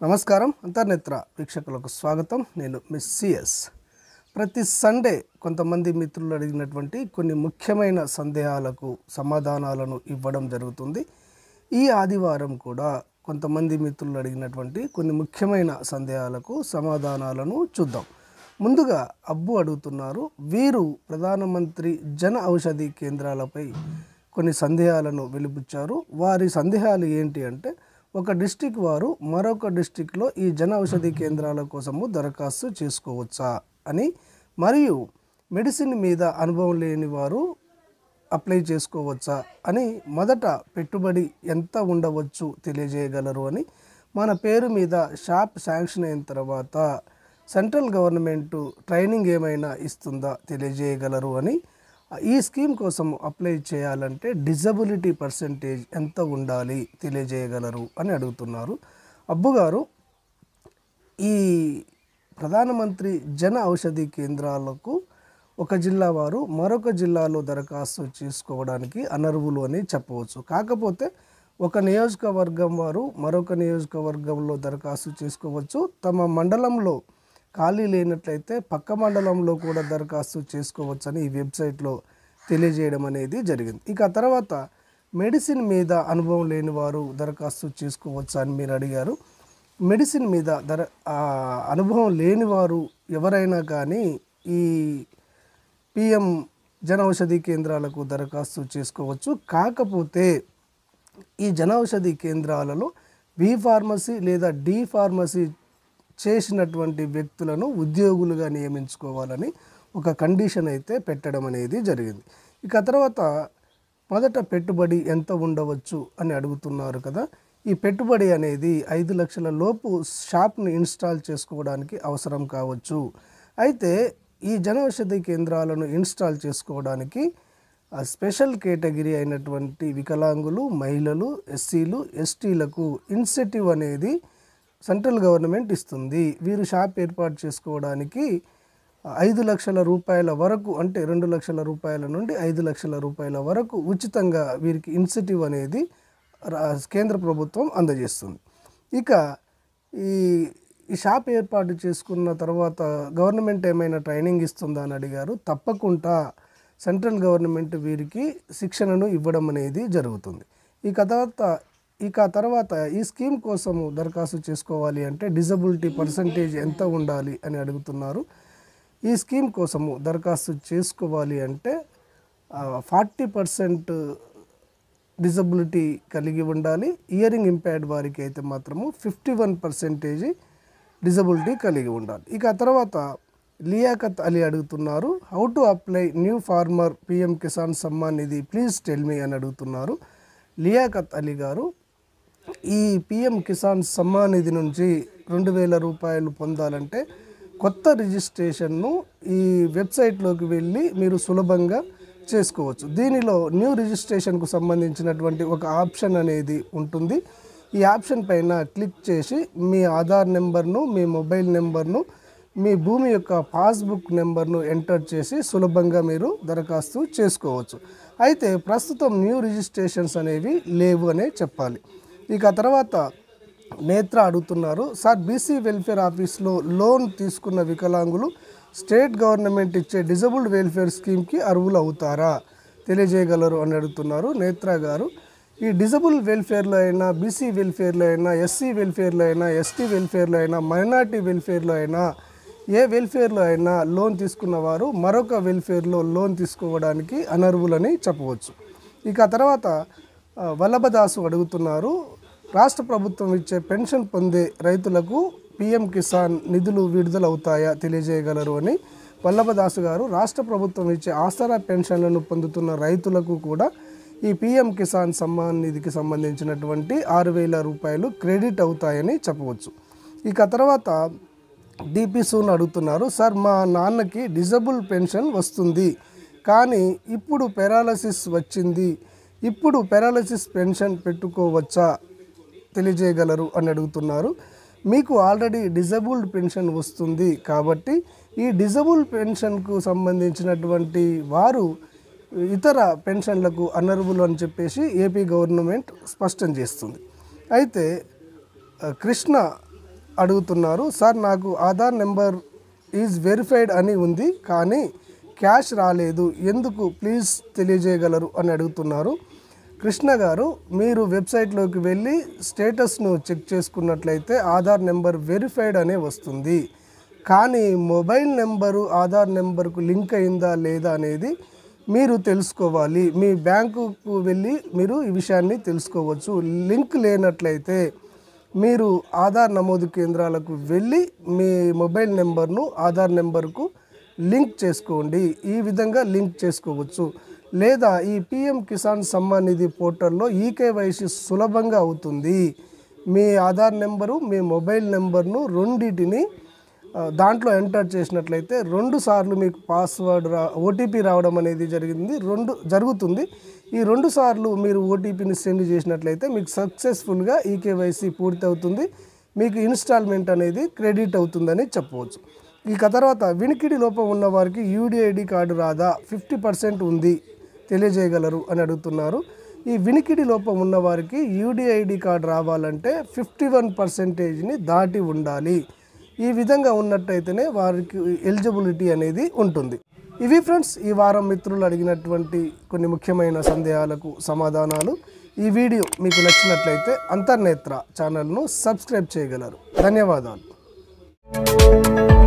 నమస్కారం అంతర్నేత్ర వీక్షకులకు స్వాగతం నేను మిస్ సిఎస్ ప్రతి సండే కొంతమంది మిత్రులు అడిగినటువంటి కొన్ని ముఖ్యమైన సందేహాలకు సమాధానాలను ఇవ్వడం జరుగుతుంది ఈ ఆదివారం కూడా కొంతమంది మిత్రులు అడిగినటువంటి కొన్ని ముఖ్యమైన సందేహాలకు సమాధానాలను చూద్దాం ముందుగా అబ్బు అడుగుతున్నారు వీరు ప్రధానమంత్రి జన ఔషధి కేంద్రాలపై కొన్ని సందేహాలను వెలిబుచ్చారు వారి సందేహాలు ఏంటి అంటే ఒక డిస్టిక్ వారు మరొక డిస్టిక్లో ఈ జన ఔషధి కేంద్రాల కోసము దరఖాస్తు చేసుకోవచ్చా అని మరియు మెడిసిన్ మీద అనుభవం లేని వారు అప్లై చేసుకోవచ్చా అని మొదట పెట్టుబడి ఎంత ఉండవచ్చు తెలియజేయగలరు అని మన పేరు మీద షాప్ శాంక్షన్ అయిన తర్వాత సెంట్రల్ గవర్నమెంట్ ట్రైనింగ్ ఏమైనా ఇస్తుందా తెలియజేయగలరు అని ఈ స్కీమ్ కోసం అప్లై చేయాలంటే డిజబిలిటీ పర్సంటేజ్ ఎంత ఉండాలి తెలియజేయగలరు అని అడుగుతున్నారు అబ్బు గారు ఈ ప్రధానమంత్రి జన ఔషధి కేంద్రాలకు ఒక జిల్లా వారు మరొక జిల్లాలో దరఖాస్తు చేసుకోవడానికి అనర్హులు అని చెప్పవచ్చు కాకపోతే ఒక నియోజకవర్గం వారు మరొక నియోజకవర్గంలో దరఖాస్తు చేసుకోవచ్చు తమ మండలంలో ఖాళీ లేనట్లయితే పక్క మండలంలో కూడా దరఖాస్తు చేసుకోవచ్చని ఈ వెబ్సైట్లో తెలియజేయడం అనేది జరిగింది ఇక తర్వాత మెడిసిన్ మీద అనుభవం లేని వారు దరఖాస్తు చేసుకోవచ్చా అని మీరు అడిగారు మెడిసిన్ మీద దర ఆ, అనుభవం లేని వారు ఎవరైనా కానీ ఈ పిఎం జన ఔషధి కేంద్రాలకు దరఖాస్తు చేసుకోవచ్చు కాకపోతే ఈ జన ఔషధి కేంద్రాలలో బి ఫార్మసీ లేదా డి ఫార్మసీ చేసినటువంటి వ్యక్తులను ఉద్యోగులుగా నియమించుకోవాలని ఒక కండిషన్ అయితే పెట్టడం అనేది జరిగింది ఇక తర్వాత మొదట పెట్టుబడి ఎంత ఉండవచ్చు అని అడుగుతున్నారు కదా ఈ పెట్టుబడి అనేది ఐదు లక్షల లోపు షాప్ను ఇన్స్టాల్ చేసుకోవడానికి అవసరం కావచ్చు అయితే ఈ జనౌషధి కేంద్రాలను ఇన్స్టాల్ చేసుకోవడానికి ఆ స్పెషల్ కేటగిరీ అయినటువంటి వికలాంగులు మహిళలు ఎస్సీలు ఎస్టీలకు ఇన్సెంటివ్ అనేది సెంట్రల్ గవర్నమెంట్ ఇస్తుంది వీరు షాప్ ఏర్పాటు చేసుకోవడానికి ఐదు లక్షల రూపాయల వరకు అంటే రెండు లక్షల రూపాయల నుండి ఐదు లక్షల రూపాయల వరకు ఉచితంగా వీరికి ఇన్సెంటివ్ అనేది రా- కేంద్ర ప్రభుత్వం అందజేస్తుంది ఇక ఈ ఈ షాప్ ఏర్పాటు చేసుకున్న తర్వాత గవర్నమెంట్ ఏమైనా ట్రైనింగ్ ఇస్తుందా అని అడిగారు తప్పకుండా సెంట్రల్ గవర్నమెంట్ వీరికి శిక్షణను ఇవ్వడం అనేది జరుగుతుంది ఇక తర్వాత ఇక తర్వాత ఈ స్కీమ్ కోసము దరఖాస్తు చేసుకోవాలి అంటే డిజబిలిటీ పర్సంటేజ్ ఎంత ఉండాలి అని అడుగుతున్నారు ఈ స్కీమ్ కోసము దరఖాస్తు చేసుకోవాలి అంటే ఫార్టీ పర్సెంట్ డిజబిలిటీ కలిగి ఉండాలి ఇయరింగ్ ఇంపైర్డ్ వారికి అయితే మాత్రము ఫిఫ్టీ వన్ పర్సెంటేజ్ డిజబిలిటీ కలిగి ఉండాలి ఇక ఆ తర్వాత లియాకత్ అలీ అడుగుతున్నారు how to apply new farmer PM Kisan Samman Nidhi please tell me అని అడుగుతున్నారు లియాకత్ అలీ గారు ఈ పిఎం కిసాన్ సమ్మాన్ నిధి నుంచి రెండు వేల రూపాయలు పొందాలంటే కొత్త రిజిస్ట్రేషన్ను ఈ వెబ్సైట్లోకి వెళ్ళి మీరు సులభంగా చేసుకోవచ్చు దీనిలో న్యూ రిజిస్ట్రేషన్కు సంబంధించినటువంటి ఒక ఆప్షన్ అనేది ఉంటుంది ఈ ఆప్షన్ పైన క్లిక్ చేసి మీ ఆధార్ నెంబర్ను మీ మొబైల్ నెంబర్ను మీ భూమి యొక్క పాస్బుక్ నెంబర్ను ఎంటర్ చేసి సులభంగా మీరు దరఖాస్తు చేసుకోవచ్చు అయితే ప్రస్తుతం న్యూ రిజిస్ట్రేషన్స్ అనేవి లేవు అనే చెప్పాలి ఇక తర్వాత నేత్ర అడుగుతున్నారు సార్ బీసీ వెల్ఫేర్ ఆఫీస్లో లోన్ తీసుకున్న వికలాంగులు స్టేట్ గవర్నమెంట్ ఇచ్చే డిజబుల్డ్ వెల్ఫేర్ స్కీమ్కి అర్హులు అవుతారా తెలియజేయగలరు అని అడుగుతున్నారు నేత్ర గారు ఈ డిజబుల్ వెల్ఫేర్లో అయినా బీసీ వెల్ఫేర్లో అయినా ఎస్సీ వెల్ఫేర్లో అయినా ఎస్టీ వెల్ఫేర్లో అయినా మైనార్టీ వెల్ఫేర్లో అయినా ఏ వెల్ఫేర్లో అయినా లోన్ తీసుకున్న వారు మరొక వెల్ఫేర్లో లోన్ తీసుకోవడానికి అనర్హులని చెప్పవచ్చు ఇక తర్వాత ఆ, వల్లభదాసు అడుగుతున్నారు రాష్ట్ర ప్రభుత్వం ఇచ్చే పెన్షన్ పొందే రైతులకు పిఎం కిసాన్ నిధులు విడుదల అవుతాయా తెలియజేయగలరు అని వల్లభదాసు గారు రాష్ట్ర ప్రభుత్వం ఇచ్చే ఆసరా పెన్షన్లను పొందుతున్న రైతులకు కూడా ఈ పిఎం కిసాన్ సమ్మాన్ నిధికి సంబంధించినటువంటి ఆరు వేల రూపాయలు క్రెడిట్ అవుతాయని చెప్పవచ్చు ఇక తర్వాత డిపి సూన్ అడుగుతున్నారు సార్ మా నాన్నకి డిజబుల్ పెన్షన్ వస్తుంది కానీ ఇప్పుడు పెరాలసిస్ వచ్చింది ఇప్పుడు పెరాలసిస్ పెన్షన్ పెట్టుకోవచ్చా తెలియజేయగలరు అని అడుగుతున్నారు మీకు ఆల్రెడీ డిజబుల్డ్ పెన్షన్ వస్తుంది కాబట్టి ఈ డిజబుల్ పెన్షన్కు సంబంధించినటువంటి వారు ఇతర పెన్షన్లకు అనర్హులు అని చెప్పేసి ఏపీ గవర్నమెంట్ స్పష్టం చేస్తుంది అయితే ఆ, కృష్ణ అడుగుతున్నారు సార్ నాకు ఆధార్ నెంబర్ ఈజ్ వెరిఫైడ్ అని ఉంది కానీ క్యాష్ రాలేదు ఎందుకు ప్లీజ్ తెలియజేయగలరు అని అడుగుతున్నారు కృష్ణ గారు మీరు వెబ్సైట్లోకి వెళ్ళి స్టేటస్ను చెక్ చేసుకున్నట్లయితే ఆధార్ నెంబర్ వెరిఫైడ్ అనే వస్తుంది కానీ మొబైల్ నెంబరు ఆధార్ నెంబర్కు లింక్ అయిందా లేదా అనేది మీరు తెలుసుకోవాలి మీ బ్యాంకుకు వెళ్ళి మీరు ఈ విషయాన్ని తెలుసుకోవచ్చు లింక్ లేనట్లయితే మీరు ఆధార్ నమోదు కేంద్రాలకు వెళ్ళి మీ మొబైల్ నెంబర్ను ఆధార్ నెంబర్కు లింక్ చేసుకోండి ఈ విధంగా లింక్ చేసుకోవచ్చు లేదా ఈ పిఎం కిసాన్ సమ్మాన్ నిధి పోర్టల్లో ఈకేవైసీ సులభంగా అవుతుంది మీ ఆధార్ నెంబరు మీ మొబైల్ నెంబర్ను రెండింటిని ఆ, దాంట్లో ఎంటర్ చేసినట్లయితే రెండు సార్లు మీకు పాస్వర్డ్ రా ఓటీపీ రావడం అనేది జరిగింది రెండు జరుగుతుంది ఈ రెండు సార్లు మీరు ఓటీపీని సెండ్ చేసినట్లయితే మీకు సక్సెస్ఫుల్గా ఈకేవైసీ పూర్తి అవుతుంది మీకు ఇన్స్టాల్మెంట్ అనేది క్రెడిట్ అవుతుందని చెప్పవచ్చు ఇక తర్వాత వినికిడి లోపం ఉన్న వారికి యూడిఐడి కార్డు రాదా ఫిఫ్టీ పర్సెంట్ ఉంది తెలియజేయగలరు అని అడుగుతున్నారు ఈ వినికిడి లోపం ఉన్న వారికి యూడిఐడి కార్డు రావాలంటే ఫిఫ్టీ వన్ పర్సెంటేజ్ని దాటి ఉండాలి ఈ విధంగా ఉన్నట్టయితేనే వారికి ఎలిజిబిలిటీ అనేది ఉంటుంది ఇవి ఫ్రెండ్స్ ఈ వారం మిత్రులు అడిగినటువంటి కొన్ని ముఖ్యమైన సందేహాలకు సమాధానాలు ఈ వీడియో మీకు నచ్చినట్లయితే అంతర్నేత్ర ఛానల్ను సబ్స్క్రైబ్ చేయగలరు ధన్యవాదాలు